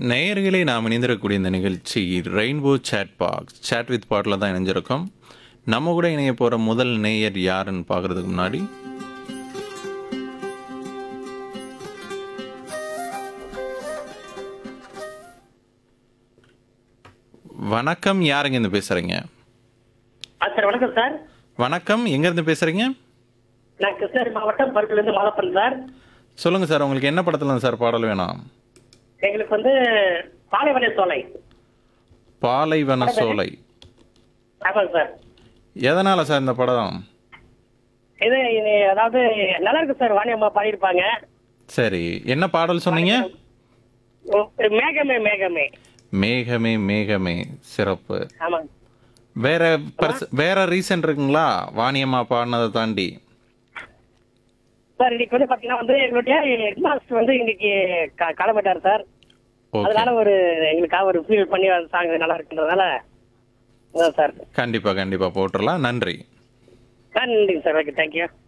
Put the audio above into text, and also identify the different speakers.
Speaker 1: நேயர்களே நாம் இணைந்திருக்கக்கூடிய இந்த நிகழ்ச்சி rainbow chat box chat with பாட்டில் தான் இணைஞ்சிருக்கோம் நம்ம கூட இணைய போகிற முதல் நேயர் யாருன்னு பார்க்கறதுக்கு முன்னாடி வணக்கம் யாருங்க இருந்து பேசுகிறீங்க
Speaker 2: ஆ சார் வணக்கம் சார்
Speaker 1: வணக்கம் எங்கேருந்து பேசுகிறீங்க
Speaker 2: நான் கிருஷ்ணகிரி மாவட்டம் பருப்பிலிருந்து மாதப்பன் சார்
Speaker 1: சொல்லுங்கள் சார் உங்களுக்கு என்ன படத்தில் சார் பாடல் வேணும்
Speaker 2: எங்களுக்கு வந்து பாலைவன சோலை
Speaker 1: பாலைவன சோலை
Speaker 2: ஆமாங்க சார்
Speaker 1: எதனால் சார் இந்த படம்
Speaker 2: இது இது அதாவது நல்லா இருக்கு சார் வாணி அம்மா பாடியிருப்பாங்க
Speaker 1: சரி என்ன பாடல் சொன்னீங்க
Speaker 2: உம், மேகமே மேகமே
Speaker 1: மேகமே மேகமே சிறப்பு
Speaker 2: ஆமாங்க
Speaker 1: வேற பர்ஸ் வேற ரீசன் இருக்குங்களா வாணியம்மா பாடினதை தாண்டி
Speaker 2: சார் இன்னைக்கு வந்து பாத்தீங்கன்னா வந்து எங்களுடைய ஹெட் மாஸ்டர் வந்து இன்னைக்கு க- கிளம்பிட்டார் சார்
Speaker 1: ஓகே
Speaker 2: அதனால ஒரு எங்களுக்காக ஒரு ஃபீல் பண்ணி சாங் நல்லா இருக்குன்றதுனால அதான் சார்
Speaker 1: கண்டிப்பா கண்டிப்பா போட்டுடலாம் நன்றி
Speaker 2: நன்றிங்க சார் ஓகே தேங்க்யூ